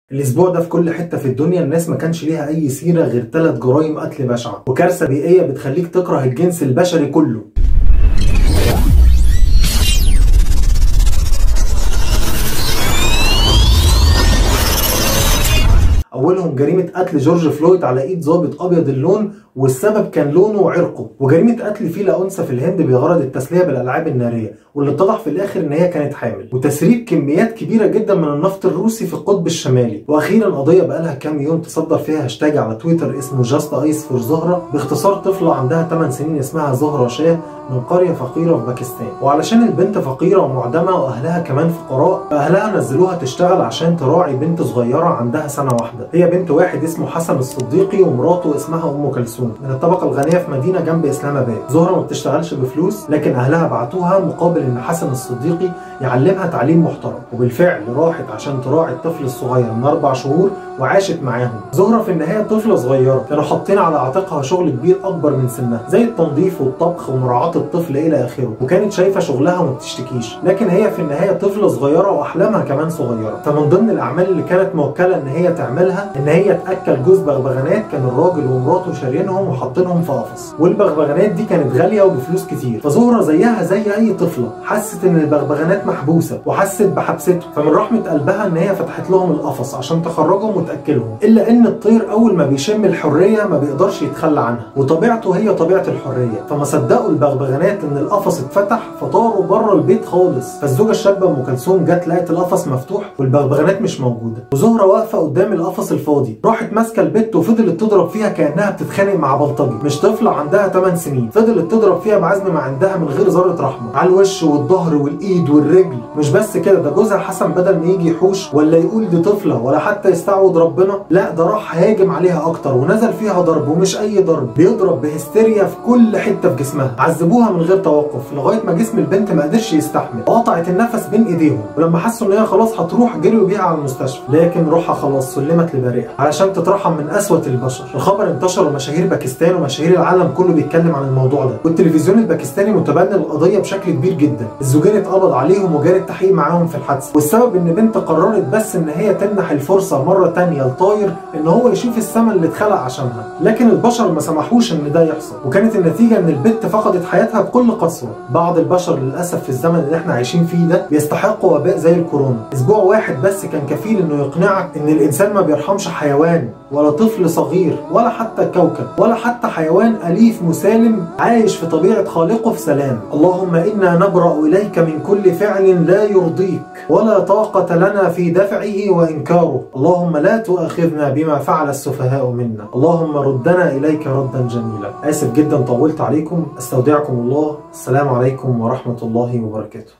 الاسبوع ده في كل حته في الدنيا الناس ما كانش ليها اي سيره غير ثلاث جرائم قتل بشعه وكارثه بيئيه بتخليك تكره الجنس البشري كله اولهم جريمه قتل جورج فلويد على ايد ضابط ابيض اللون والسبب كان لونه وعرقه وجريمه قتل فيلا انثى في الهند بغرض التسليه بالالعاب الناريه واللي اتضح في الاخر ان هي كانت حامل وتسريب كميات كبيره جدا من النفط الروسي في القطب الشمالي واخيرا قضيه بقالها كام يوم تصدر فيها هاشتاج على تويتر اسمه جاست ايس فور زهره باختصار طفله عندها 8 سنين اسمها زهره شاه من قريه فقيره في باكستان وعلشان البنت فقيره ومعدمه واهلها كمان فقراء فاهلها نزلوها تشتغل عشان تراعي بنت صغيره عندها سنه واحده هي بنت واحد اسمه حسن الصديقي ومراته اسمها ام كلثوم من الطبقه الغنيه في مدينه جنب اسلام اباد زهره ما بتشتغلش بفلوس لكن اهلها بعتوها مقابل ان حسن الصديقي يعلمها تعليم محترم وبالفعل راحت عشان تراعي الطفل الصغير من اربع شهور وعاشت معاهم زهره في النهايه طفله صغيره كانوا حاطين على عاتقها شغل كبير اكبر من سنها زي التنظيف والطبخ ومراعاه الطفل الى اخره وكانت شايفه شغلها وما بتشتكيش لكن هي في النهايه طفله صغيره واحلامها كمان صغيره فمن ضمن الاعمال اللي كانت موكله ان هي تعملها ان هي تاكل جوز بغبغانات كان الراجل ومراته شارينهم وحاطينهم في قفص والبغبغانات دي كانت غاليه وبفلوس كتير فزهره زيها زي اي طفله حست ان البغبغانات محبوسه وحست بحبسته فمن رحمه قلبها ان هي فتحت لهم القفص عشان تخرجهم وتاكلهم الا ان الطير اول ما بيشم الحريه ما بيقدرش يتخلى عنها وطبيعته هي طبيعه الحريه فما صدقوا البغبغانات ان القفص اتفتح فطاروا بره البيت خالص فالزوجه الشابه ام كلثوم جت لقت القفص مفتوح والبغبغانات مش موجوده وزهره واقفه قدام القفص الفاضي راحت ماسكه البت وفضلت تضرب فيها كانها بتتخانق مع بلطجي مش طفله عندها 8 سنين فضلت تضرب فيها بعزم ما عندها من غير ذره رحمه على الوش والظهر والايد والرجل مش بس كده ده جوزها حسن بدل ما يجي يحوش ولا يقول دي طفله ولا حتى يستعوض ربنا لا ده راح هاجم عليها اكتر ونزل فيها ضرب ومش اي ضرب بيضرب بهستيريا في كل حته في جسمها عذبوها من غير توقف لغايه ما جسم البنت ما قدرش يستحمل وقطعت النفس بين ايديهم ولما حسوا ان هي خلاص هتروح جريوا بيها على المستشفى لكن روحها خلاص سلمت لبريئه علشان تترحم من قسوه البشر الخبر انتشر ومشاهير باكستان ومشاهير العالم كله بيتكلم عن الموضوع ده والتلفزيون الباكستاني متبني القضيه بشكل كبير جدا الزوجين اتقبض عليهم وجاري التحقيق معاهم في الحادثه والسبب ان بنت قررت بس ان هي تمنح الفرصه مره تانية لطاير ان هو يشوف السما اللي اتخلق عشانها لكن البشر ما سمحوش ان ده يحصل وكانت النتيجه ان البنت فقدت حياتها بكل قسوه بعض البشر للاسف في الزمن اللي احنا عايشين فيه ده بيستحقوا وباء زي الكورونا اسبوع واحد بس كان كفيل انه يقنعك ان الانسان ما بيرحمش حيوان ولا طفل صغير ولا حتى كوكب ولا حتى حيوان اليف مسالم عايش في طبيعه خالقه في سلام اللهم انا نبرا اليك من كل فعل لا يرضيك ولا طاقه لنا في دفعه وانكاره اللهم لا تؤاخذنا بما فعل السفهاء منا اللهم ردنا اليك ردا جميلا اسف جدا طولت عليكم استودعكم الله السلام عليكم ورحمه الله وبركاته